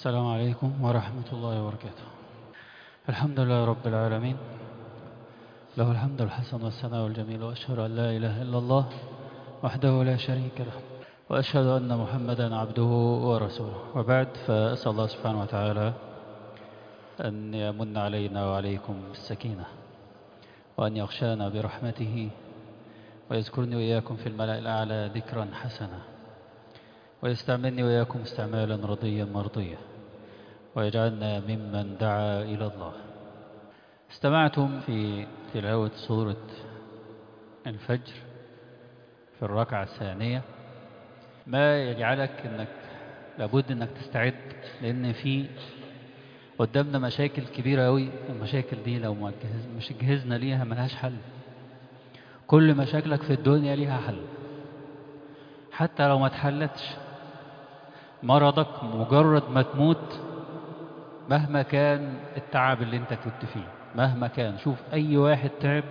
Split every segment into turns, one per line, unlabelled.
السلام عليكم ورحمة الله وبركاته الحمد لله رب العالمين له الحمد الحسن والثناء والجميل وأشهد أن لا إله إلا الله وحده لا شريك له وأشهد أن محمدا عبده ورسوله وبعد فأسأل الله سبحانه وتعالى أن يمن علينا وعليكم بالسكينة وأن يغشانا برحمته ويذكرني وإياكم في الملأ الأعلى ذكرا حسنا ويستعملني وإياكم استعمالا رضيا مرضيا ويجعلنا ممن دعا إلى الله استمعتم في تلاوة سورة الفجر في الركعة الثانية ما يجعلك انك لابد انك تستعد لان في قدامنا مشاكل كبيرة قوي المشاكل دي لو ما جهز مش جهزنا ليها ملهاش حل كل مشاكلك في الدنيا ليها حل حتى لو ما اتحلتش مرضك مجرد ما تموت مهما كان التعب اللي انت كنت فيه مهما كان شوف اي واحد تعب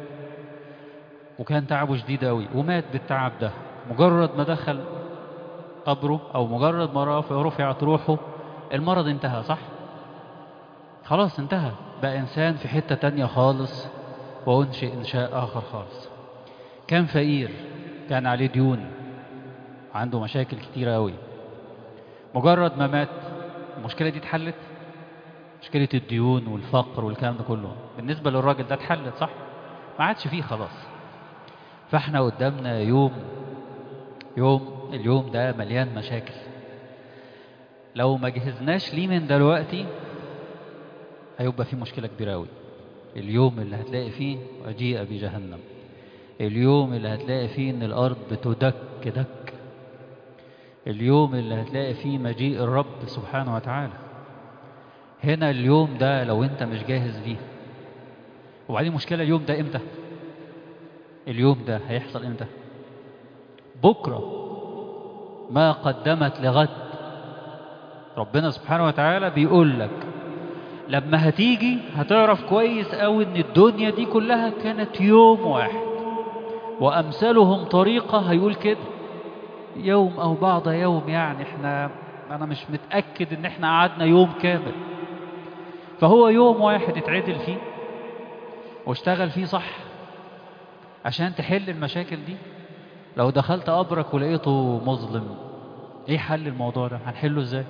وكان تعبه شديد قوي ومات بالتعب ده مجرد ما دخل قبره او مجرد ما رفعت روحه المرض انتهى صح خلاص انتهى بقى انسان في حتة تانية خالص وانشئ انشاء اخر خالص كان فقير كان عليه ديون عنده مشاكل كتيرة قوي مجرد ما مات المشكلة دي اتحلت مشكلة الديون والفقر والكلام ده كله بالنسبة للراجل ده اتحلت صح ما عادش فيه خلاص فاحنا قدامنا يوم يوم اليوم ده مليان مشاكل لو ما جهزناش ليه من دلوقتي هيبقى فيه مشكلة كبيرة قوي اليوم اللي هتلاقي فيه وجيء بجهنم اليوم اللي هتلاقي فيه ان الارض بتدك دك اليوم اللي هتلاقي فيه مجيء الرب سبحانه وتعالى هنا اليوم ده لو انت مش جاهز ليه وبعدين مشكلة اليوم ده امتى اليوم ده هيحصل امتى بكرة ما قدمت لغد ربنا سبحانه وتعالى بيقول لك لما هتيجي هتعرف كويس قوي ان الدنيا دي كلها كانت يوم واحد وامثالهم طريقة هيقول كده يوم او بعض يوم يعني احنا انا مش متأكد ان احنا قعدنا يوم كامل فهو يوم واحد اتعدل فيه واشتغل فيه صح عشان تحل المشاكل دي لو دخلت قبرك ولقيته مظلم ايه حل الموضوع ده هنحله ازاي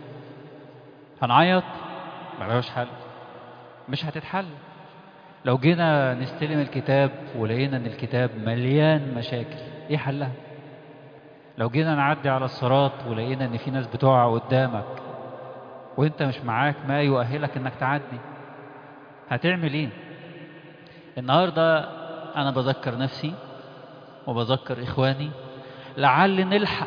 هنعيط ملهاش حل مش هتتحل لو جينا نستلم الكتاب ولقينا ان الكتاب مليان مشاكل ايه حلها لو جينا نعدي على الصراط ولقينا ان في ناس بتقع قدامك وانت مش معاك ما يؤهلك انك تعدي هتعمل ايه النهاردة انا بذكر نفسي وبذكر اخواني لعل نلحق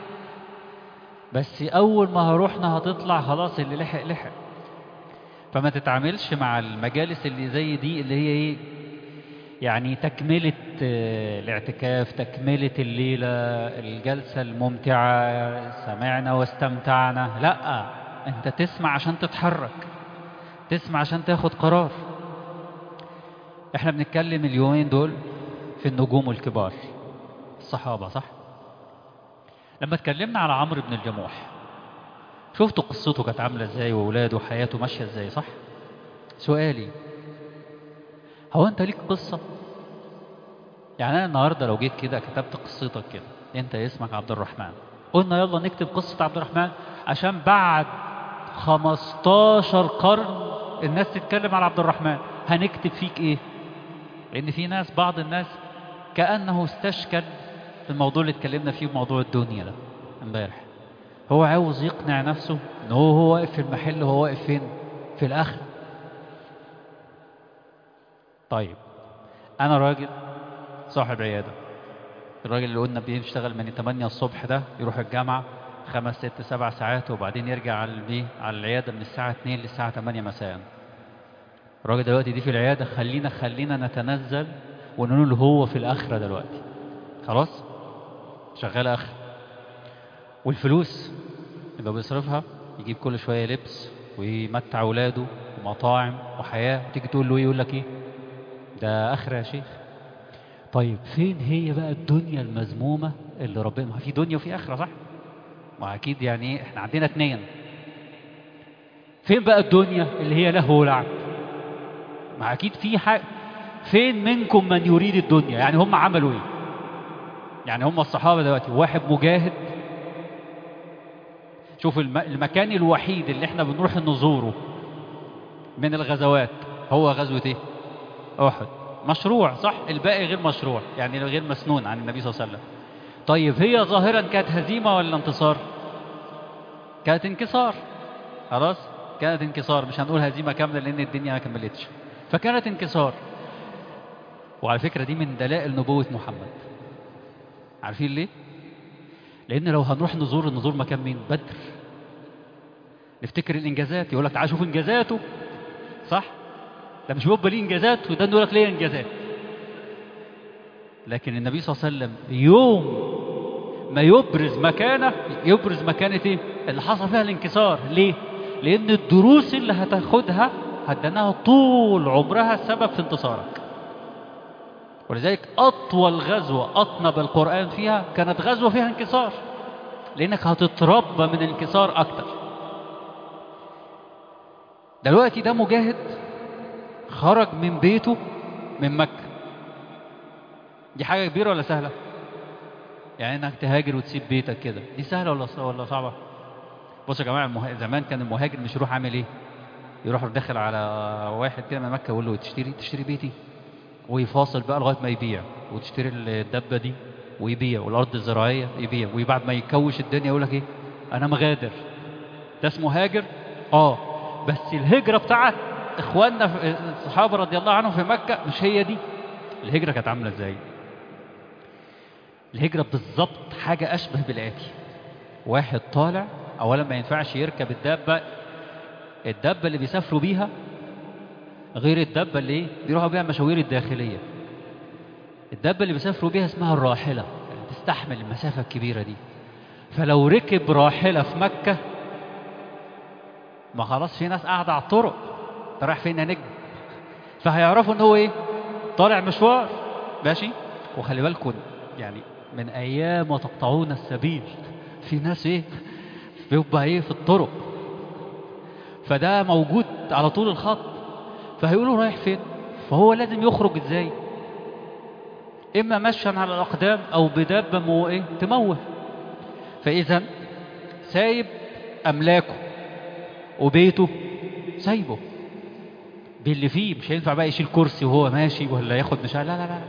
بس اول ما هروحنا هتطلع خلاص اللي لحق لحق فما تتعاملش مع المجالس اللي زي دي اللي هي ايه يعني تكملة الاعتكاف تكملة الليلة الجلسة الممتعة سمعنا واستمتعنا لا انت تسمع عشان تتحرك تسمع عشان تاخد قرار احنا بنتكلم اليومين دول في النجوم الكبار الصحابة صح لما اتكلمنا على عمرو بن الجموح شفتوا قصته كانت عاملة ازاي وولاده وحياته ماشية ازاي صح سؤالي هو انت ليك قصة يعني انا النهاردة لو جيت كده كتبت قصتك كده انت اسمك عبد الرحمن قلنا يلا نكتب قصة عبد الرحمن عشان بعد 15 قرن الناس تتكلم على عبد الرحمن هنكتب فيك ايه لان في ناس بعض الناس كأنه استشكل الموضوع اللي اتكلمنا فيه موضوع الدنيا ده امبارح هو عاوز يقنع نفسه ان هو هو واقف في المحل هو واقف فين في الاخر طيب انا راجل صاحب عياده الراجل اللي قلنا بيشتغل من 8 الصبح ده يروح الجامعه خمس ست سبع ساعات وبعدين يرجع على البيه على العياده من الساعه 2 للساعه 8 مساء الراجل دلوقتي دي في العياده خلينا خلينا نتنزل ونقول هو في الاخره دلوقتي خلاص شغال اخر والفلوس اللي بيصرفها يجيب كل شويه لبس ويمتع اولاده ومطاعم وحياه تيجي تقول له ايه يقول لك ايه ده اخره يا شيخ طيب فين هي بقى الدنيا المذمومه اللي ربنا ما في دنيا وفي اخره صح ما اكيد يعني احنا عندنا اتنين فين بقى الدنيا اللي هي لهو ولعب ما اكيد في حاجه فين منكم من يريد الدنيا يعني هم عملوا ايه يعني هم الصحابه دلوقتي واحد مجاهد شوف الم... المكان الوحيد اللي احنا بنروح نزوره من الغزوات هو غزوه ايه احد مشروع صح الباقي غير مشروع يعني غير مسنون عن النبي صلى الله عليه وسلم طيب هي ظاهرا كانت هزيمه ولا انتصار كانت انكسار خلاص كانت انكسار مش هنقول هزيمه كامله لان الدنيا ما كملتش فكانت انكسار وعلى فكره دي من دلائل نبوه محمد عارفين ليه لان لو هنروح نزور نزور مكان مين بدر نفتكر الانجازات يقول لك تعال شوف انجازاته صح ده مش بيبقى ليه انجازات وده يقول لك ليه انجازات لكن النبي صلى الله عليه وسلم يوم ما يبرز مكانه يبرز مكانة ايه اللي حصل فيها الانكسار ليه لان الدروس اللي هتاخدها هتدناها طول عمرها سبب في انتصارك ولذلك اطول غزوة اطنب القرآن فيها كانت غزوة فيها انكسار لانك هتتربى من الانكسار اكتر دلوقتي ده مجاهد خرج من بيته من مكة دي حاجة كبيرة ولا سهلة؟ يعني انك تهاجر وتسيب بيتك كده دي سهلة ولا ولا صعبة؟ بصوا يا جماعة المه... زمان كان المهاجر مش يروح عامل ايه؟ يروح داخل على واحد كده من مكة يقول له تشتري تشتري بيتي ويفاصل بقى لغاية ما يبيع وتشتري الدبة دي ويبيع والأرض الزراعية يبيع وبعد ما يكوش الدنيا يقول لك ايه؟ أنا مغادر ده اسمه هاجر؟ اه بس الهجرة بتاعت اخواننا في الصحابه رضي الله عنهم في مكه مش هي دي الهجره كانت عامله ازاي الهجره بالظبط حاجه اشبه بالاتي واحد طالع اولا ما ينفعش يركب الدابه الدابه اللي بيسافروا بيها غير الدابه اللي ايه بيروحوا بيها المشاوير الداخليه الدابه اللي بيسافروا بيها اسمها الراحله يعني تستحمل المسافه الكبيره دي فلو ركب راحله في مكه ما خلاص في ناس قاعده على الطرق انت رايح فين يا نجم فهيعرفوا ان هو ايه طالع مشوار ماشي وخلي بالكم يعني من ايام وتقطعون السبيل في ناس ايه بيبقى ايه في الطرق فده موجود على طول الخط فهيقولوا رايح فين فهو لازم يخرج ازاي اما مشيا على الاقدام او بدابه مو ايه تموه فاذا سايب املاكه وبيته سايبه باللي فيه مش هينفع بقى يشيل كرسي وهو ماشي ولا ياخد مش لا لا لا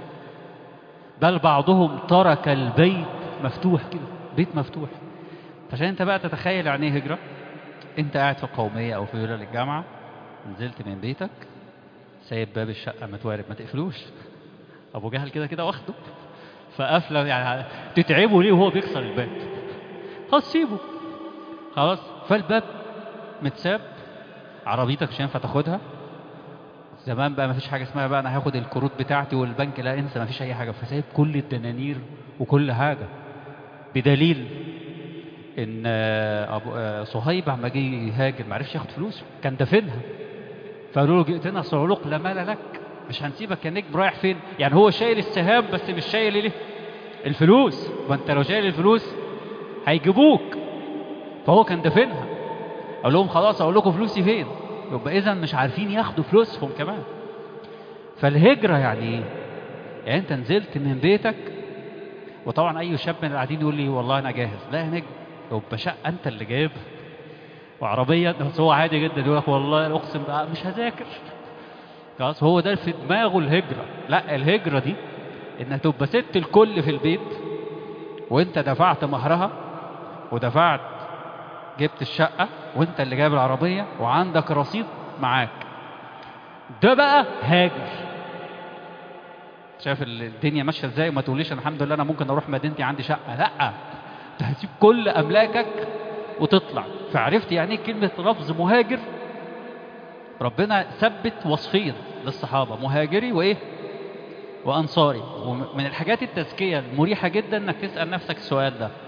بل بعضهم ترك البيت مفتوح كده بيت مفتوح عشان انت بقى تتخيل يعني ايه هجره انت قاعد في القوميه او في ولايه الجامعه نزلت من بيتك سايب باب الشقه متوارب ما تقفلوش ابو جهل كده كده واخده فقفله يعني تتعبه ليه وهو بيكسر الباب خلاص سيبه خلاص فالباب متساب عربيتك مش هينفع تاخدها زمان بقى ما فيش حاجه اسمها بقى انا هاخد الكروت بتاعتي والبنك لا انسى ما فيش اي حاجه فسايب كل الدنانير وكل حاجه بدليل ان ابو صهيب عما جه يهاجر ما عرفش ياخد فلوسه كان دافنها فقالوا له جئتنا صعلوق لا مال لك مش هنسيبك يا نجم رايح فين يعني هو شايل السهام بس مش شايل ايه الفلوس ما انت لو شايل الفلوس هيجيبوك فهو كان دافنها قال لهم خلاص اقول لكم فلوسي فين يبقى اذا مش عارفين ياخدوا فلوسهم كمان فالهجره يعني ايه يعني انت نزلت من بيتك وطبعا اي شاب من اللي قاعدين يقول لي والله انا جاهز لا يا نجم يبقى شقه انت اللي جايبها وعربيه بس هو عادي جدا يقول لك والله اقسم بقى مش هذاكر خلاص هو ده في دماغه الهجره لا الهجره دي انك تبقى ست الكل في البيت وانت دفعت مهرها ودفعت جبت الشقة وانت اللي جايب العربية وعندك رصيد معاك ده بقى هاجر شايف الدنيا ماشية ازاي وما تقوليش انا الحمد لله انا ممكن اروح مدينتي عندي شقة لا انت هتسيب كل املاكك وتطلع فعرفت يعني ايه كلمة لفظ مهاجر ربنا ثبت وصفين للصحابة مهاجري وايه وانصاري ومن الحاجات التزكية المريحة جدا انك تسأل نفسك السؤال ده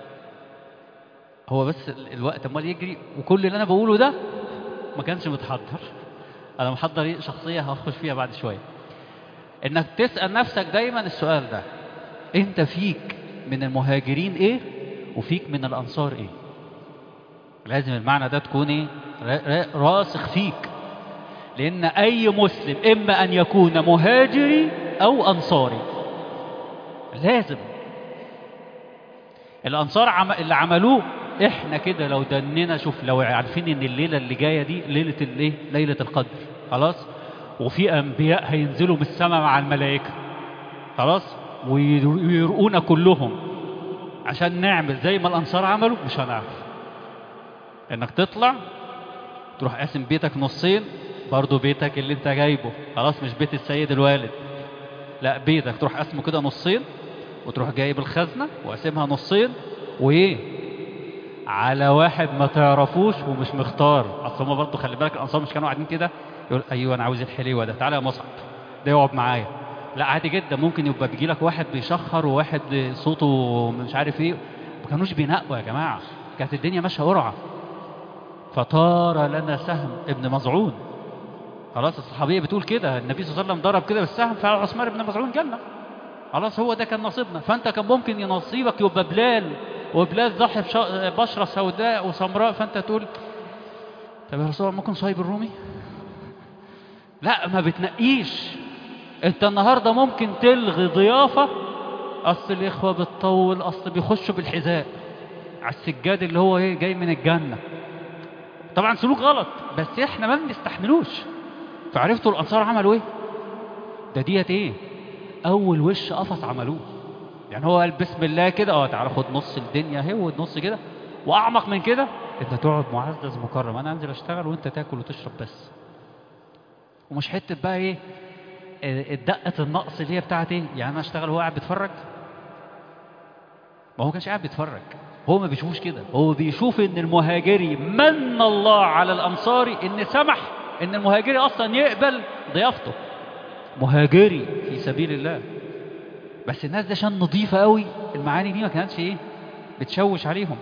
هو بس الوقت امال يجري وكل اللي انا بقوله ده ما كانش متحضر انا محضر شخصيه هخش فيها بعد شويه انك تسال نفسك دايما السؤال ده انت فيك من المهاجرين ايه وفيك من الانصار ايه لازم المعنى ده تكون ايه راسخ فيك لان اي مسلم اما ان يكون مهاجري او انصاري لازم الانصار عم... اللي عملوه احنا كده لو دننا شوف لو عارفين ان الليله اللي جايه دي ليله الايه ليله القدر خلاص وفي انبياء هينزلوا من السماء مع الملائكه خلاص ويرقونا كلهم عشان نعمل زي ما الانصار عملوا مش هنعرف انك تطلع تروح قاسم بيتك نصين برضه بيتك اللي انت جايبه خلاص مش بيت السيد الوالد لا بيتك تروح قاسمه كده نصين وتروح جايب الخزنه وقاسمها نصين وايه على واحد ما تعرفوش ومش مختار اصل هم برضه خلي بالك الانصار مش كانوا قاعدين كده يقول ايوه انا عاوز الحليوه ده تعالى يا مصعب ده يقعد معايا لا عادي جدا ممكن يبقى بيجي لك واحد بيشخر وواحد صوته مش عارف ايه ما كانوش بينقوا يا جماعه كانت الدنيا ماشيه قرعه فطار لنا سهم ابن مزعون خلاص الصحابيه بتقول كده النبي صلى الله عليه وسلم ضرب كده بالسهم فعثمان بن مزعون جنه خلاص هو ده كان نصيبنا فانت كان ممكن نصيبك يبقى بلال وبلال ضحي بشره سوداء وسمراء فانت تقول طب يا رسول الله ممكن صايب الرومي لا ما بتنقيش انت النهارده ممكن تلغي ضيافه اصل الاخوه بتطول اصل بيخشوا بالحذاء على السجاد اللي هو ايه جاي من الجنه طبعا سلوك غلط بس احنا ما بنستحملوش فعرفتوا الانصار عملوا ايه ده ديت ايه اول وش قفص عملوه يعني هو قال بسم الله كده اه تعالى خد نص الدنيا اهي ونص كده واعمق من كده انت تقعد معزز مكرم انا انزل اشتغل وانت تاكل وتشرب بس ومش حته بقى ايه الدقه النقص اللي هي بتاعت ايه يعني انا اشتغل وهو قاعد بيتفرج ما هو كانش قاعد بيتفرج هو ما بيشوفوش كده هو بيشوف ان المهاجري من الله على الانصاري ان سمح ان المهاجري اصلا يقبل ضيافته مهاجري في سبيل الله بس الناس دي عشان نظيفه قوي المعاني دي ما كانتش ايه بتشوش عليهم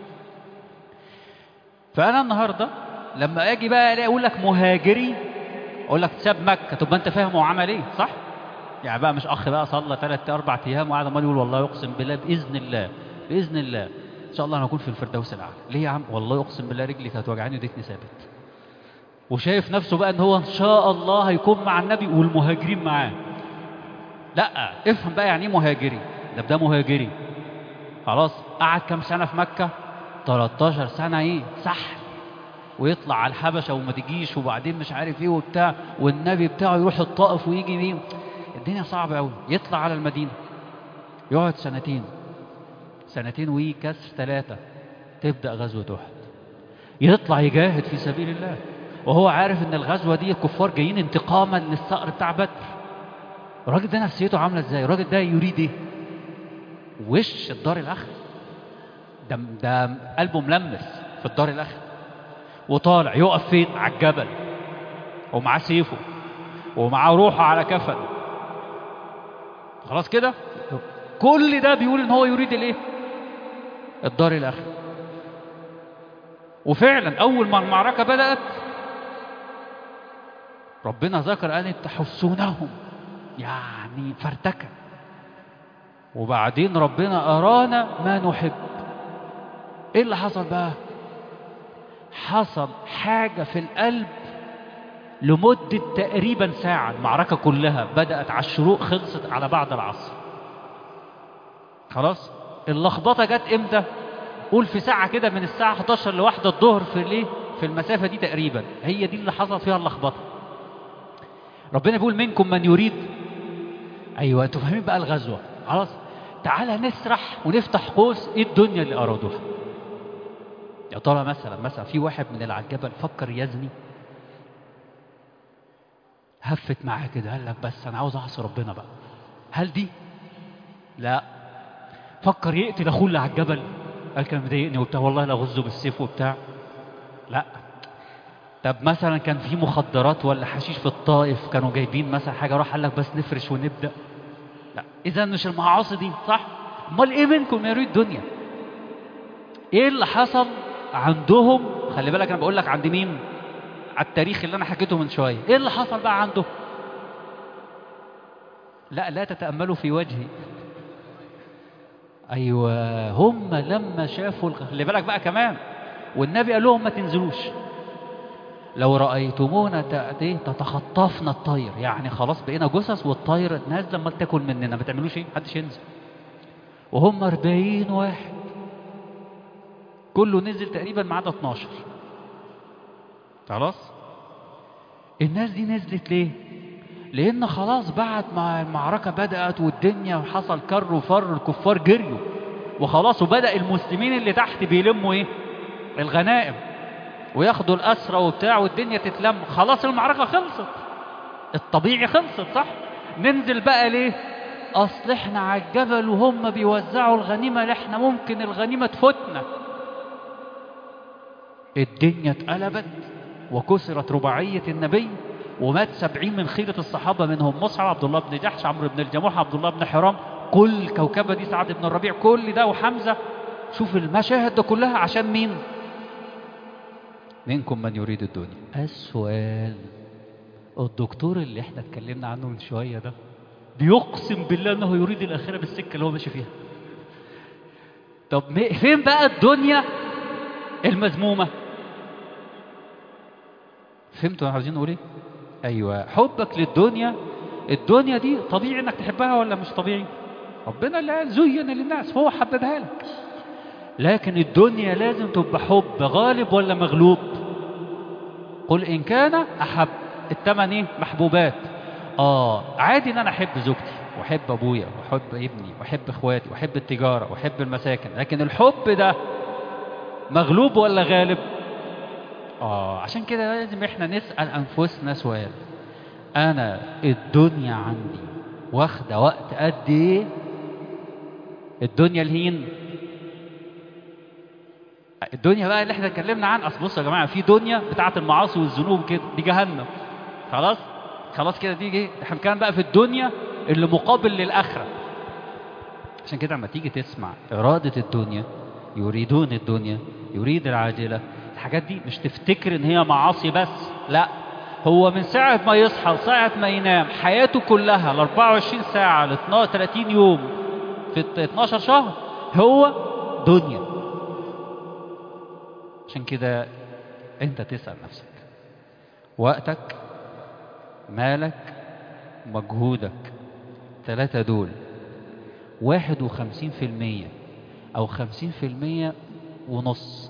فانا النهارده لما اجي بقى الاقي اقول لك مهاجري اقول لك ساب مكه تبقى انت فاهم هو عمل ايه صح يعني بقى مش اخ بقى صلى ثلاث اربع ايام وقعد عمال يقول والله اقسم بالله باذن الله باذن الله ان شاء الله انا هكون في الفردوس الاعلى ليه يا عم والله اقسم بالله رجلي كانت وجعاني وديتني ثابت وشايف نفسه بقى ان هو ان شاء الله هيكون مع النبي والمهاجرين معاه لا افهم بقى يعني ايه مهاجري ده ده مهاجري خلاص قعد كام سنه في مكه 13 سنه ايه سحل ويطلع على الحبشه وما تجيش وبعدين مش عارف ايه وبتاع والنبي بتاعه يروح الطائف ويجي بيه الدنيا صعبه قوي يطلع على المدينه يقعد سنتين سنتين ويكسر ثلاثه تبدا غزوه احد يطلع يجاهد في سبيل الله وهو عارف ان الغزوه دي الكفار جايين انتقاما للثأر بتاع بدر الراجل ده نفسيته عامله ازاي الراجل ده يريد ايه وش الدار الاخر ده ده قلبه ملمس في الدار الاخر وطالع يقف فين على الجبل ومعاه سيفه ومعاه روحه على كفن خلاص كده كل ده بيقول ان هو يريد الايه الدار الاخر وفعلا اول ما المعركه بدات ربنا ذكر ان تحسونهم يعني فرتكه وبعدين ربنا ارانا ما نحب ايه اللي حصل بقى حصل حاجه في القلب لمده تقريبا ساعه المعركه كلها بدات على الشروق خلصت على بعد العصر خلاص اللخبطه جت امتى قول في ساعه كده من الساعه 11 لواحدة الظهر في الايه في المسافه دي تقريبا هي دي اللي حصل فيها اللخبطه ربنا بيقول منكم من يريد ايوه انتوا فاهمين بقى الغزوه خلاص تعالى نسرح ونفتح قوس ايه الدنيا اللي ارادوها يا ترى مثلا مثلا في واحد من اللي على الجبل فكر يزني هفت معاه كده قال لك بس انا عاوز اعصي ربنا بقى هل دي لا فكر يقتل اخوه اللي على الجبل قال كان مضايقني وبتاع والله لا غزه بالسيف وبتاع لا طب مثلا كان في مخدرات ولا حشيش في الطائف كانوا جايبين مثلا حاجه راح قال لك بس نفرش ونبدا لا اذا مش المعاصي دي صح امال ايه منكم يريد الدنيا ايه اللي حصل عندهم خلي بالك انا بقول لك عند مين على التاريخ اللي انا حكيته من شويه ايه اللي حصل بقى عنده لا لا تتاملوا في وجهي ايوه هم لما شافوا الغ... خلي بالك بقى كمان والنبي قال لهم ما تنزلوش لو رأيتمونا ت- إيه؟ تتخطفنا الطير يعني خلاص بقينا جثث والطير نازله ما تاكل مننا ما تعملوش ايه محدش ينزل وهم 40 واحد كله نزل تقريبا ما عدا 12 خلاص الناس دي نزلت ليه لان خلاص بعد ما المعركه بدات والدنيا وحصل كر وفر الكفار جريوا وخلاص وبدا المسلمين اللي تحت بيلموا ايه الغنائم وياخدوا الاسرى وبتاع والدنيا تتلم خلاص المعركه خلصت الطبيعي خلصت صح ننزل بقى ليه اصل احنا على الجبل وهم بيوزعوا الغنيمه اللي احنا ممكن الغنيمه تفوتنا الدنيا اتقلبت وكسرت رباعية النبي ومات سبعين من خيرة الصحابة منهم مصعب عبد الله بن جحش عمرو بن الجموح عبد الله بن حرام كل الكوكبة دي سعد بن الربيع كل ده وحمزة شوف المشاهد ده كلها عشان مين منكم من يريد الدنيا السؤال الدكتور اللي احنا اتكلمنا عنه من شوية ده بيقسم بالله انه يريد الاخرة بالسكة اللي هو ماشي فيها طب م- فين بقى الدنيا المذمومة فهمتوا انا عاوزين نقول ايه ايوه حبك للدنيا الدنيا دي طبيعي انك تحبها ولا مش طبيعي ربنا اللي قال زين للناس هو حببها لك لكن الدنيا لازم تبقى حب غالب ولا مغلوب قل ان كان احب التمن ايه محبوبات اه عادي ان انا احب زوجتي واحب ابويا واحب ابني واحب اخواتي واحب التجاره واحب المساكن لكن الحب ده مغلوب ولا غالب اه عشان كده لازم احنا نسال انفسنا سؤال انا الدنيا عندي واخده وقت قد ايه الدنيا الهين الدنيا بقى اللي احنا اتكلمنا عن اصل بصوا يا جماعه في دنيا بتاعه المعاصي والذنوب كده دي جهنم خلاص خلاص كده دي جه احنا كان بقى في الدنيا اللي مقابل للاخره عشان كده لما تيجي تسمع إرادة الدنيا يريدون الدنيا يريد العاجلة الحاجات دي مش تفتكر إن هي معاصي بس لا هو من ساعة ما يصحى لساعة ما ينام حياته كلها ال 24 ساعة ل 12 30 يوم في ال 12 شهر هو دنيا عشان كده أنت تسأل نفسك وقتك مالك مجهودك ثلاثة دول واحد وخمسين في المية أو خمسين في المية ونص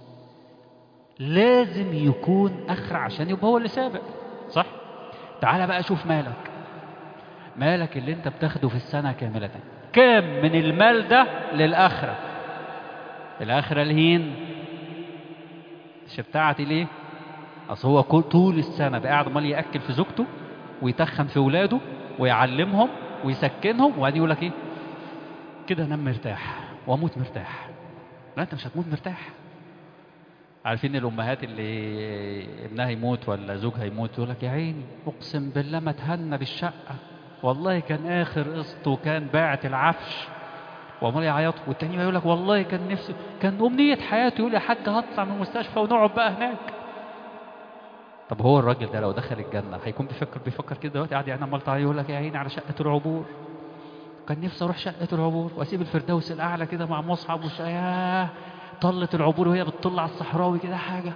لازم يكون أخر عشان يبقى هو اللي سابق صح؟ تعال بقى شوف مالك مالك اللي انت بتاخده في السنة كاملة كام من المال ده للآخرة الآخرة الهين مش بتاعتي ليه أصل هو كل طول السنة بقى قاعد عمال يأكل في زوجته ويتخن في ولاده ويعلمهم ويسكنهم وبعدين يقول لك ايه كده انام مرتاح واموت مرتاح لا انت مش هتموت مرتاح عارفين الامهات اللي ابنها يموت ولا زوجها يموت يقول لك يا عيني اقسم بالله ما تهنى بالشقه والله كان اخر قسط وكان باعت العفش وعمال يعيط والتاني يقول لك والله كان نفسي كان امنيه حياته يقول يا حاج هطلع من المستشفى ونقعد بقى هناك طب هو الراجل ده لو دخل الجنه هيكون بيفكر بيفكر كده دلوقتي قاعد يعني عمال تعيط يقول لك يا عيني على شقه العبور كان نفسي اروح شقه العبور واسيب الفردوس الاعلى كده مع مصعب وش ياه طلت العبور وهي بتطل على الصحراوي كده حاجه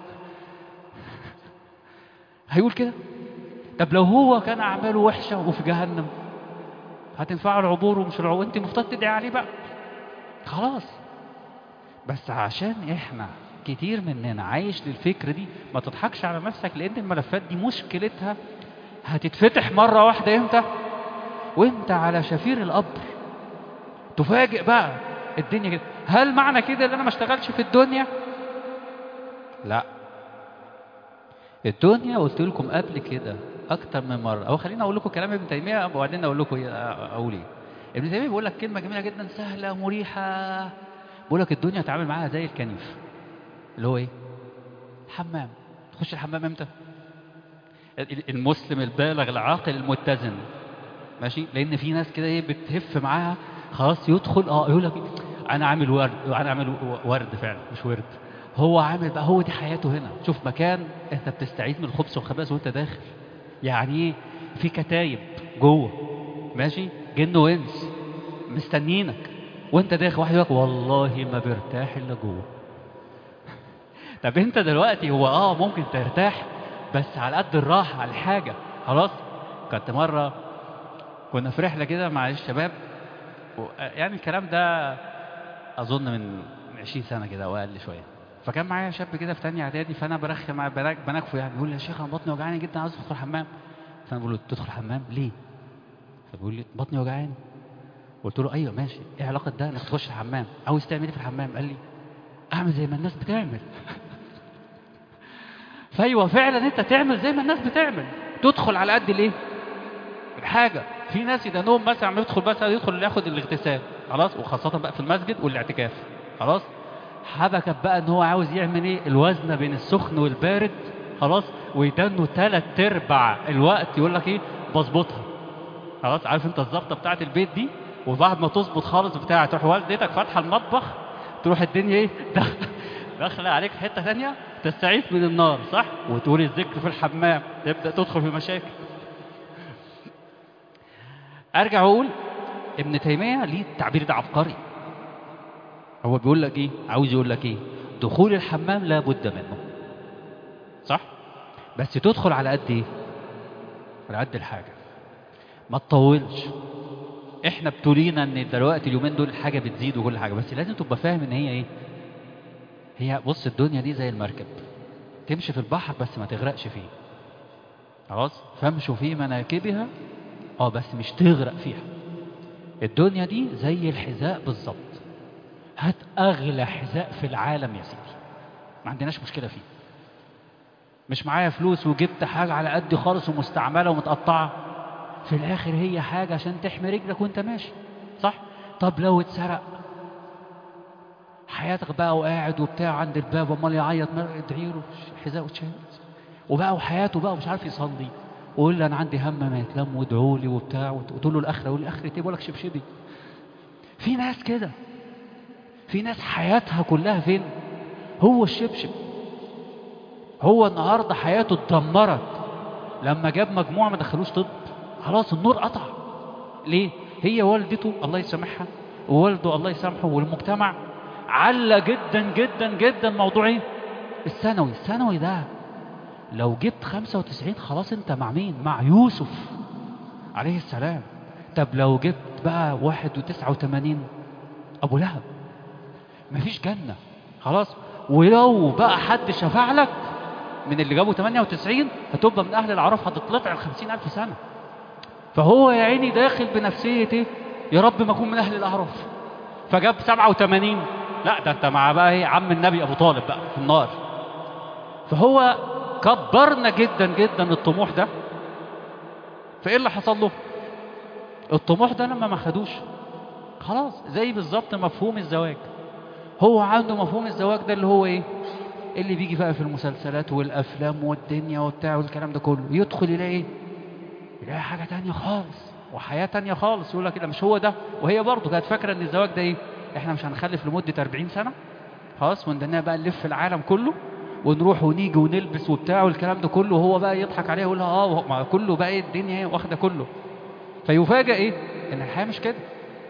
هيقول كده طب لو هو كان اعماله وحشه وفي جهنم هتنفعه العبور ومش العبور انت المفترض تدعي عليه بقى خلاص بس عشان احنا كتير مننا عايش للفكره دي ما تضحكش على نفسك لان الملفات دي مشكلتها هتتفتح مره واحده امتى وانت على شفير القبر تفاجئ بقى الدنيا كده هل معنى كده ان انا ما اشتغلش في الدنيا لا الدنيا قلت لكم قبل كده اكتر من مره او خليني اقول لكم كلام ابن تيميه وبعدين اقول لكم إيه- اقول ايه ابن تيميه بيقول لك كلمه جميله جدا سهله مريحه بيقول لك الدنيا تعامل معاها زي الكنيف اللي هو ايه حمام تخش الحمام امتى ال- المسلم البالغ العاقل المتزن ماشي لان في ناس كده ايه بتهف معاها خلاص يدخل اه يقول لك إيه؟ انا عامل ورد انا عامل و- ورد فعلا مش ورد هو عامل بقى هو دي حياته هنا شوف مكان انت بتستعيد من الخبث والخبائث وانت داخل يعني ايه في كتايب جوه ماشي جن وانس مستنيينك وانت داخل واحد يقول لك والله ما برتاح الا جوه طب انت دلوقتي هو اه ممكن ترتاح بس على قد الراحه على الحاجه خلاص كنت مره كنا في رحله كده مع الشباب و- يعني الكلام ده اظن من 20 سنه كده او اقل شويه فكان معايا شاب كده في تانية اعدادي فانا برخم مع بنك بنكفه يعني بيقول لي يا شيخ انا بطني وجعاني جدا عايز ادخل الحمام فانا بقول له تدخل الحمام ليه؟ فبيقول لي بطني وجعاني قلت له ايوه ماشي ايه علاقه ده انك تخش الحمام عاوز تعمل ايه في الحمام قال لي اعمل زي ما الناس بتعمل فايوه فعلا انت تعمل زي ما الناس بتعمل تدخل على قد الايه الحاجه في ناس اذا نوم مثلا عم يدخل بس يدخل ياخد الاغتسال خلاص وخاصه بقى في المسجد والاعتكاف خلاص حبكت بقى ان هو عاوز يعمل ايه الوزنه بين السخن والبارد خلاص ويدنه ثلاث ارباع الوقت يقول لك ايه بظبطها خلاص عارف انت الظبطه بتاعت البيت دي وبعد ما تظبط خالص بتاع تروح والدتك فاتحه المطبخ تروح الدنيا ايه داخ- داخله عليك في حته ثانيه تستعيذ من النار صح وتقول الذكر في الحمام تبدا تدخل في مشاكل ارجع واقول ابن تيميه ليه التعبير ده عبقري هو بيقول لك ايه عاوز يقول لك ايه دخول الحمام لا بد منه صح بس تدخل على قد ايه على قد الحاجه ما تطولش احنا ابتلينا ان دلوقتي اليومين دول الحاجه بتزيد وكل حاجه بس لازم تبقى فاهم ان هي ايه هي بص الدنيا دي زي المركب تمشي في البحر بس ما تغرقش فيه خلاص فامشوا في مناكبها اه بس مش تغرق فيها الدنيا دي زي الحذاء بالظبط هات اغلى حذاء في العالم يا سيدي ما عندناش مشكله فيه مش معايا فلوس وجبت حاجه على قد خالص ومستعمله ومتقطعه في الاخر هي حاجه عشان تحمي رجلك وانت ماشي صح طب لو اتسرق حياتك بقى وقاعد وبتاع عند الباب امال يعيط مر- ادعي له حذاء وتشيل وبقى وحياته بقى ومش عارف يصلي ويقول لي انا عندي هم ما يتلم وادعوا لي وبتاع وتقول له الاخره يقول لي اخره ايه بقول لك شبشبي في ناس كده في ناس حياتها كلها فين هو الشبشب هو النهارده حياته اتدمرت لما جاب مجموعه ما دخلوش طب خلاص النور قطع ليه هي والدته الله يسامحها ووالده الله يسامحه والمجتمع على جدا جدا جدا موضوع ايه الثانوي الثانوي ده لو جبت 95 خلاص انت مع مين مع يوسف عليه السلام طب لو جبت بقى 81 ابو لهب مفيش جنة خلاص ولو بقى حد شفع لك من اللي جابوا 98 هتبقى من أهل العرف هتطلع ال 50 ألف سنة فهو يا عيني داخل بنفسية إيه؟ يا رب ما أكون من أهل الأعراف فجاب 87 لا ده أنت مع بقى إيه عم النبي أبو طالب بقى في النار فهو كبرنا جدا جدا الطموح ده فإيه اللي حصل له؟ الطموح ده لما ما خدوش خلاص زي بالظبط مفهوم الزواج هو عنده مفهوم الزواج ده اللي هو ايه اللي بيجي بقى في المسلسلات والافلام والدنيا وبتاع والكلام ده كله يدخل يلاقي ايه يلاقي حاجه تانية خالص وحياه تانية خالص يقول لك كده مش هو ده وهي برضه كانت فاكره ان الزواج ده ايه احنا مش هنخلف لمده 40 سنه خلاص وندنا بقى نلف العالم كله ونروح ونيجي ونلبس وبتاع والكلام ده كله وهو بقى يضحك عليها ويقول لها اه ما كله بقى ايه الدنيا ايه واخده كله فيفاجئ ايه ان الحياه مش كده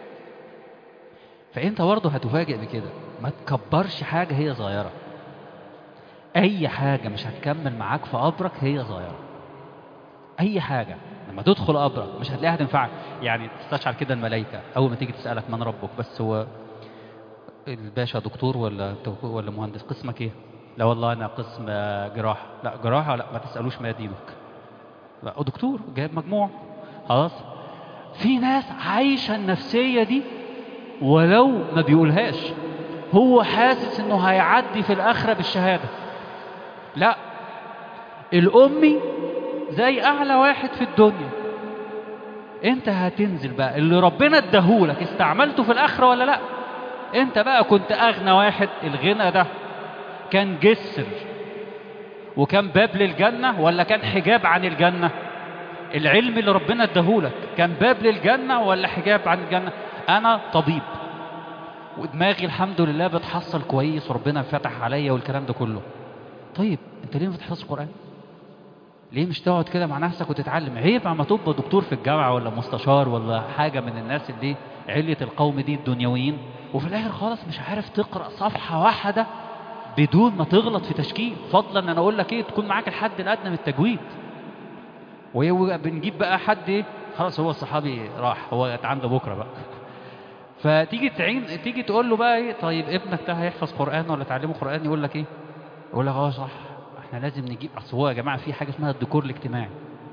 فانت برضه هتفاجئ بكده ما تكبرش حاجه هي صغيره اي حاجه مش هتكمل معاك في قبرك هي صغيره اي حاجه لما تدخل قبرك مش هتلاقيها هتنفعك يعني تستشعر كده الملائكه اول ما تيجي تسالك من ربك بس هو الباشا دكتور ولا ولا مهندس قسمك ايه لا والله انا قسم جراحه لا جراحه لا ما تسالوش ما دينك لا دكتور جايب مجموع خلاص في ناس عايشه النفسيه دي ولو ما بيقولهاش هو حاسس انه هيعدي في الاخره بالشهاده لا الامي زي اعلى واحد في الدنيا انت هتنزل بقى اللي ربنا اداهولك استعملته في الاخره ولا لا انت بقى كنت اغنى واحد الغنى ده كان جسر وكان باب للجنه ولا كان حجاب عن الجنه العلم اللي ربنا اداهولك كان باب للجنه ولا حجاب عن الجنه انا طبيب ودماغي الحمد لله بتحصل كويس وربنا فتح عليا والكلام ده كله طيب انت ليه ما بتحفظش القران ليه مش تقعد كده مع نفسك وتتعلم عيب اما تبقى دكتور في الجامعه ولا مستشار ولا حاجه من الناس اللي علية القوم دي الدنيويين وفي الاخر خالص مش عارف تقرا صفحه واحده بدون ما تغلط في تشكيل فضلا ان انا اقول لك ايه تكون معاك الحد الادنى من التجويد وبنجيب بقى حد ايه خلاص هو الصحابي راح هو عنده بكره بقى فتيجي تعين تيجي تقول له بقى ايه طيب ابنك ده هيحفظ قران ولا تعلمه قران يقول لك ايه يقول لك اه صح احنا لازم نجيب اصل هو يا جماعه في حاجه اسمها الديكور الاجتماعي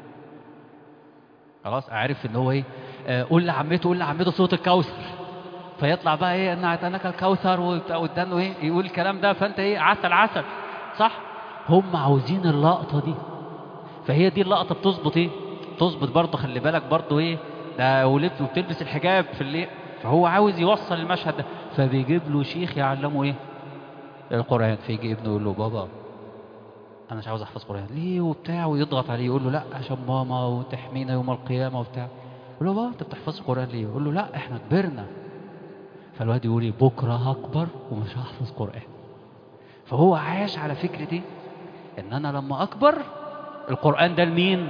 خلاص عارف ان هو ايه آه قول لعمته قول لعمته صوت الكوثر فيطلع بقى ايه ان اعتناك الكوثر وبتاع قدامه ايه يقول الكلام ده فانت ايه عسل عسل صح هم عاوزين اللقطه دي فهي دي اللقطه بتظبط ايه تظبط برضه خلي بالك برضه ايه ده ولبس وبتلبس الحجاب في الليل فهو عاوز يوصل المشهد ده فبيجيب له شيخ يعلمه ايه القران فيجي ابنه يقول له بابا انا مش عاوز احفظ قران ليه وبتاع ويضغط عليه يقول له لا عشان ماما وتحمينا يوم القيامه وبتاع يقول له بابا انت بتحفظ قران ليه يقول له لا احنا كبرنا فالواد يقول لي بكره هكبر ومش هحفظ قران فهو عايش على فكره ايه ان انا لما اكبر القران ده لمين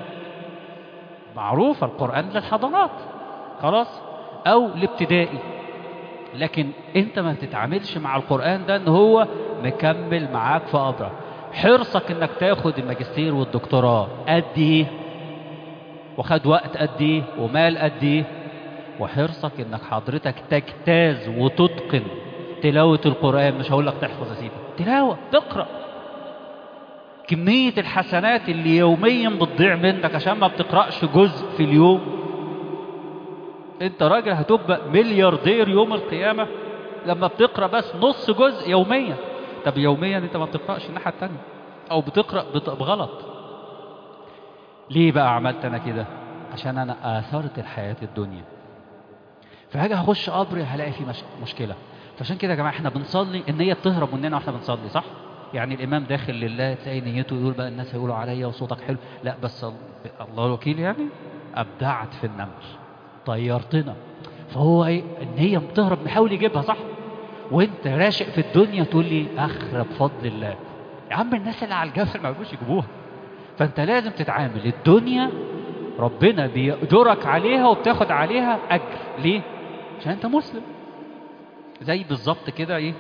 معروف القران للحضانات خلاص او الابتدائي لكن انت ما بتتعاملش مع القران ده ان هو مكمل معاك في قبرك حرصك انك تاخد الماجستير والدكتوراه قد ايه وخد وقت قد ايه ومال قد ايه وحرصك انك حضرتك تجتاز وتتقن تلاوة القرآن مش هقول لك تحفظ يا سيدي تلاوة تقرأ كمية الحسنات اللي يوميا بتضيع منك عشان ما بتقرأش جزء في اليوم انت راجل هتبقى ملياردير يوم القيامة لما بتقرأ بس نص جزء يوميا طب يوميا انت ما بتقرأش الناحية التانية او بتقرأ بغلط ليه بقى عملت انا كده عشان انا اثرت الحياة الدنيا فهاجي هخش قبري هلاقي فيه مش... مشكلة فعشان كده يا جماعة احنا بنصلي النية بتهرب مننا واحنا بنصلي صح يعني الامام داخل لله تلاقي نيته يقول بقى الناس هيقولوا عليا وصوتك حلو لا بس الله الوكيل يعني ابدعت في النمل طيرتنا فهو ايه النية بتهرب بيحاول يجيبها صح وانت راشق في الدنيا تقول لي اخر بفضل الله يا عم الناس اللي على الجبل ما يعرفوش يجيبوها فانت لازم تتعامل الدنيا ربنا بيقدرك عليها وبتاخد عليها اجر ليه عشان انت مسلم زي بالظبط كده ايه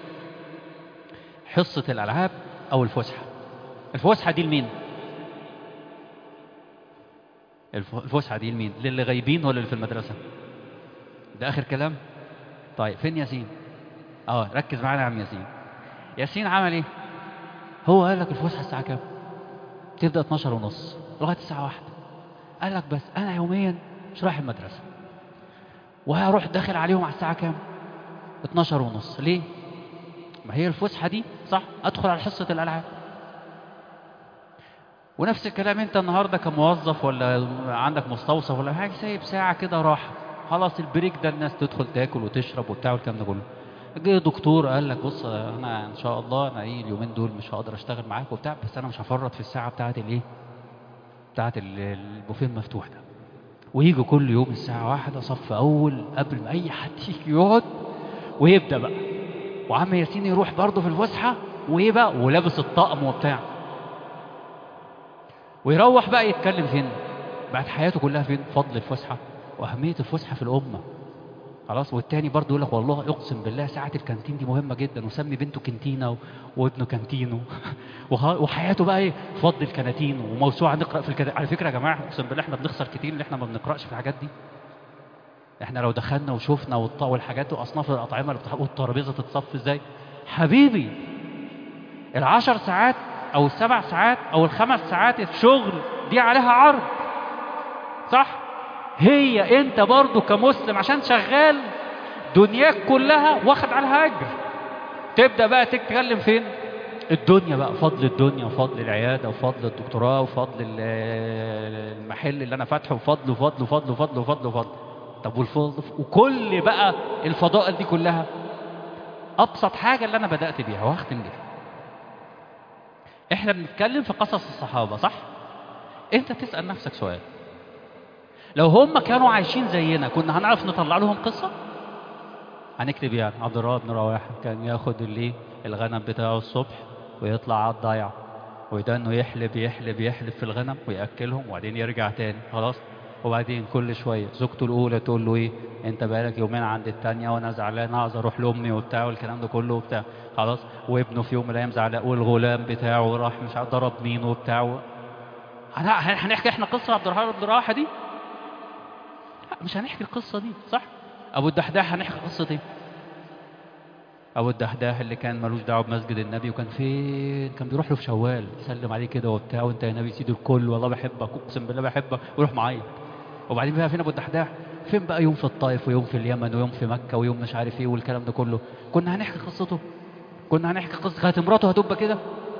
حصة الالعاب او الفسحة الفسحة دي لمين الفسحة دي لمين للي غايبين ولا اللي في المدرسة ده اخر كلام طيب فين ياسين اه ركز معانا يا عم ياسين ياسين عمل ايه هو قال لك الفسحة الساعة كام تبدأ 12 ونص لغاية الساعة واحدة قال لك بس انا يوميا مش رايح المدرسة وهروح داخل عليهم على الساعة كام 12 ونص ليه ما هي الفسحة دي صح ادخل على حصة الالعاب ونفس الكلام انت النهارده كموظف ولا عندك مستوصف ولا حاجه سايب ساعه كده راحه خلاص البريك ده الناس تدخل تاكل وتشرب وبتاع والكلام ده كله جه دكتور قال لك بص انا ان شاء الله انا ايه اليومين دول مش هقدر اشتغل معاك وبتاع بس انا مش هفرط في الساعه بتاعه الايه بتاعه البوفيه المفتوح ده ويجي كل يوم الساعه واحدة صف اول قبل ما اي حد يجي يقعد ويبدا بقى وعم ياسين يروح برضه في الفسحه وايه بقى ولابس الطقم وبتاع ويروح بقى يتكلم فين بعد حياته كلها فين فضل الفسحه واهميه الفسحه في الامه خلاص والتاني برضه يقول لك والله اقسم بالله ساعه الكانتين دي مهمه جدا وسمي بنته كنتينا وابنه كانتينو وحياته بقى ايه فضل الكناتين وموسوعه نقرا في الكناتين على فكره يا جماعه اقسم بالله احنا بنخسر كتير ان احنا ما بنقراش في الحاجات دي احنا لو دخلنا وشفنا والحاجات واصناف الاطعمه اللي بتحط والترابيزه تتصف ازاي حبيبي العشر ساعات او السبع ساعات او الخمس ساعات الشغل دي عليها عرض صح هي انت برضو كمسلم عشان شغال دنياك كلها واخد عليها اجر تبدا بقى تتكلم فين الدنيا بقى فضل الدنيا وفضل العياده وفضل الدكتوراه وفضل المحل اللي انا فاتحه وفضل وفضل وفضل وفضل وفضل وفضل طب والفضل وكل بقى الفضائل دي كلها ابسط حاجه اللي انا بدات بيها واختم بيها احنا بنتكلم في قصص الصحابه صح انت تسال نفسك سؤال لو هم كانوا عايشين زينا كنا هنعرف نطلع لهم قصه هنكتب يعني عبد الله بن رواحه كان ياخد الايه الغنم بتاعه الصبح ويطلع على الضيعه وده انه يحلب يحلب يحلب في الغنم وياكلهم وبعدين يرجع تاني خلاص وبعدين كل شويه زوجته الاولى تقول له ايه انت بقالك يومين عند الثانيه وانا زعلان عاوز اروح لامي وبتاع والكلام ده كله وبتاع خلاص وابنه في يوم من الايام زعلان والغلام بتاعه راح مش عارف ضرب مين وبتاعه هن- هنحكي احنا قصه عبد الرحمن بن رواحه دي لا مش هنحكي القصه دي صح ابو الدحداح هنحكي قصه ايه ابو الدحداح اللي كان ملوش دعوه بمسجد النبي وكان فين كان بيروح له في شوال يسلم عليه كده وبتاع وانت يا نبي سيد الكل والله بحبك اقسم بالله بحبك ويروح معايا وبعدين بقى فين ابو الدحداح فين بقى يوم في الطائف ويوم في اليمن ويوم في مكه ويوم مش عارف ايه والكلام ده كله كنا هنحكي قصته كنا هنحكي قصه كانت مراته هتبقى كده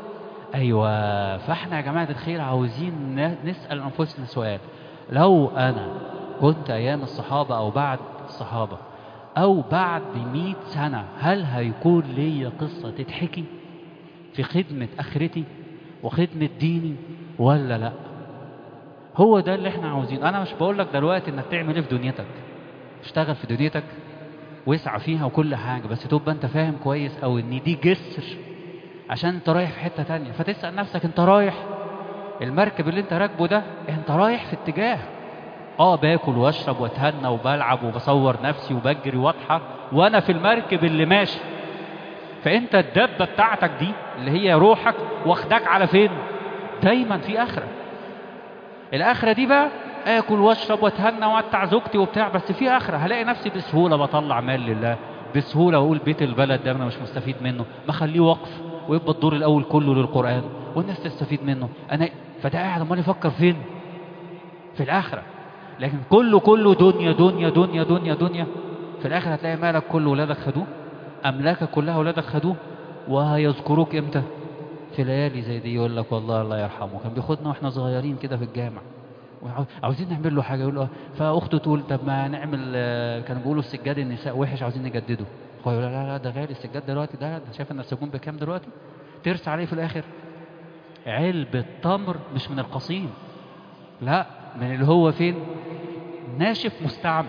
ايوه فاحنا يا جماعه الخير عاوزين ن- نسال انفسنا سؤال لو انا كنت ايام الصحابه او بعد الصحابه او بعد مئة سنه هل هيكون ليا قصه تتحكي في خدمه اخرتي وخدمه ديني ولا لا هو ده اللي احنا عاوزينه انا مش بقول لك دلوقتي انك تعمل ايه في دنيتك اشتغل في دنيتك واسعى فيها وكل حاجه بس تبقى انت فاهم كويس او ان دي جسر عشان انت رايح في حته تانية فتسال نفسك انت رايح المركب اللي انت راكبه ده انت رايح في اتجاه اه باكل واشرب واتهنى وبلعب وبصور نفسي وبجري واضحك وانا في المركب اللي ماشي فانت الدبه بتاعتك دي اللي هي روحك واخداك على فين دايما في اخره الاخره دي بقى اكل واشرب واتهنى واتع زوجتي وبتاع بس في اخره هلاقي نفسي بسهوله بطلع مال لله بسهوله واقول بيت البلد ده انا مش مستفيد منه ما اخليه وقف ويبقى الدور الاول كله للقران والناس تستفيد منه انا فده قاعد امال يفكر فين في الاخره لكن كله كله دنيا دنيا دنيا دنيا دنيا في الاخر هتلاقي مالك كله ولادك خدوه املاكك كلها ولادك خدوه وهيذكروك امتى في ليالي زي دي يقول لك والله الله يرحمه كان بياخدنا واحنا صغيرين كده في الجامع وعاو- عاوزين نعمل له حاجه يقول له فاخته تقول طب ما نعمل آه، كانوا بيقولوا السجاد النساء وحش عاوزين نجدده اخويا يقول لا لا ده غالي السجاد دلوقتي ده ده شايف ان السجون بكام دلوقتي ترسى عليه في الاخر علبة تمر مش من القصيم لا من اللي هو فين ناشف مستعمل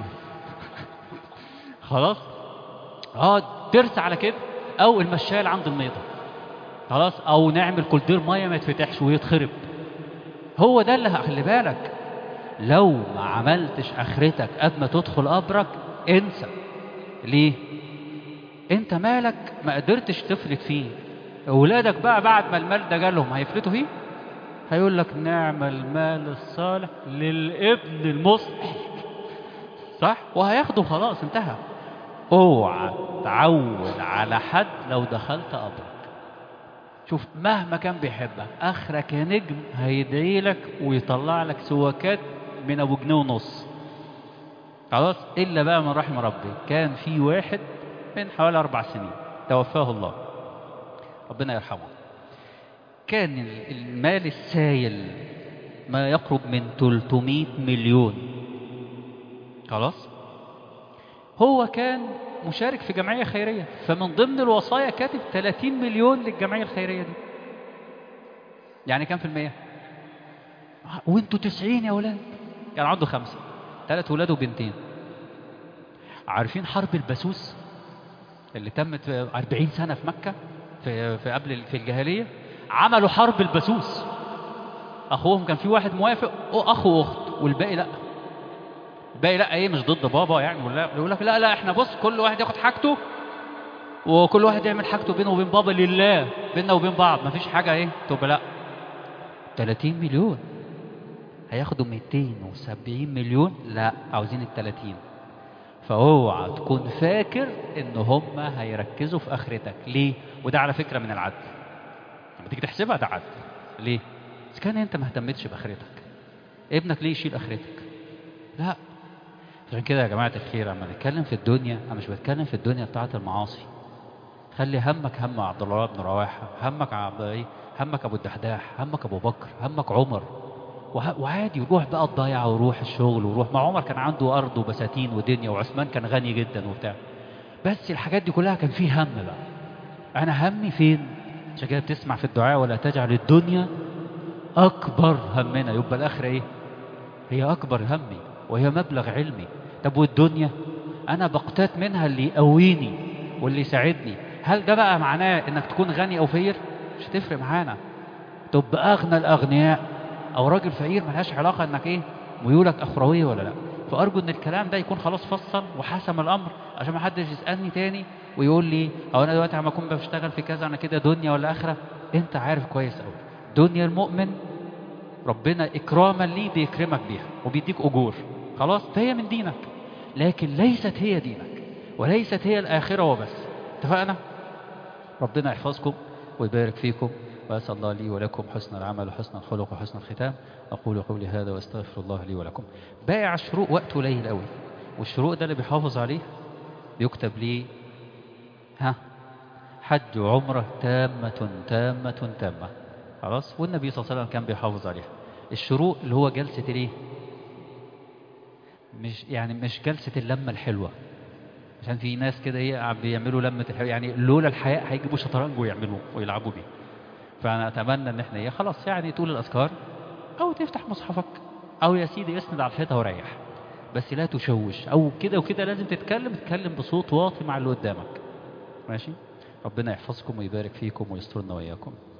خلاص اه ترسى على كده او المشاية اللي عند الميضة خلاص او نعمل كولدير ميه ما يتفتحش ويتخرب هو ده اللي خلي بالك لو ما عملتش اخرتك قبل ما تدخل قبرك انسى ليه انت مالك ما قدرتش تفلت فيه اولادك بقى بعد ما المال ده جالهم هيفلتوا فيه هيقول لك نعم المال الصالح للابن المصلح صح وهياخده خلاص انتهى اوعى تعود على حد لو دخلت قبرك شوف مهما كان بيحبك اخرك يا نجم هيدعي لك ويطلع لك سواكات من ابو جنيه ونص خلاص الا بقى من رحم ربي كان في واحد من حوالي اربع سنين توفاه الله ربنا يرحمه كان ال- المال السايل ما يقرب من 300 مليون خلاص هو كان مشارك في جمعية خيرية فمن ضمن الوصايا كاتب 30 مليون للجمعية الخيرية دي يعني كام في المية وانتوا 90 يا ولاد يعني عنده خمسة ثلاث ولاد وبنتين عارفين حرب البسوس اللي تمت في 40 سنة في مكة في, في قبل في الجاهلية عملوا حرب البسوس أخوهم كان في واحد موافق أخ وأخت والباقي لأ الباقي لا ايه مش ضد بابا يعني ولا يقول لك لا لا احنا بص كل واحد ياخد حاجته وكل واحد يعمل حاجته بينه وبين بابا لله بيننا وبين بعض مفيش حاجه ايه تبقى لا 30 مليون هياخدوا 270 مليون لا عاوزين ال 30 فاوعى تكون فاكر ان هم هيركزوا في اخرتك ليه وده على فكره من العدل لما تيجي تحسبها ده عدل ليه اذا كان انت ما اهتمتش باخرتك ابنك ليه يشيل اخرتك لا عشان كده يا جماعة الخير لما نتكلم في الدنيا أنا مش بتكلم في الدنيا بتاعة المعاصي خلي همك هم عبد الله بن رواحة همك عبد إيه همك أبو الدحداح همك أبو بكر همك عمر وه- وعادي روح بقى الضيعة وروح الشغل وروح ما عمر كان عنده أرض وبساتين ودنيا وعثمان كان غني جدا وبتاع بس الحاجات دي كلها كان فيه هم بقى أنا همي فين عشان كده بتسمع في الدعاء ولا تجعل الدنيا أكبر همنا يبقى الآخرة إيه هي أكبر همي وهي مبلغ علمي طب والدنيا أنا بقتات منها اللي يقويني واللي يساعدني هل ده بقى معناه إنك تكون غني أو فقير مش هتفرق معانا تبقى أغنى الأغنياء أو راجل فقير ملهاش علاقة إنك إيه ميولك أخروية ولا لا فأرجو إن الكلام ده يكون خلاص فصل وحسم الأمر عشان ما حدش يسالني تاني ويقول لي هو انا دلوقتي عم اكون بشتغل في كذا انا كده دنيا ولا اخره انت عارف كويس قوي دنيا المؤمن ربنا اكراما ليه بيكرمك بيها وبيديك اجور خلاص فهي من دينك لكن ليست هي دينك وليست هي الاخره وبس اتفقنا ربنا يحفظكم ويبارك فيكم وأسأل الله لي ولكم حسن العمل وحسن الخلق وحسن الختام أقول قولي هذا وأستغفر الله لي ولكم باقي على الشروق وقت قليل قوي والشروق ده اللي بيحافظ عليه بيكتب ليه ها حج وعمرة تامة تامة تامة خلاص والنبي صلى الله عليه وسلم كان بيحافظ عليها الشروق اللي هو جلسة الايه مش يعني مش جلسة اللمة الحلوة عشان في ناس كده ايه بيعملوا لمة الحلوة يعني لولا الحياء هيجيبوا شطرنج ويعملوه ويلعبوا بيه فانا اتمنى ان احنا ايه خلاص يعني تقول الاذكار او تفتح مصحفك او يا سيدي اسند على الحيطه وريح بس لا تشوش او كده وكده لازم تتكلم تتكلم بصوت واطي مع اللي قدامك ماشي ربنا يحفظكم ويبارك فيكم ويسترنا واياكم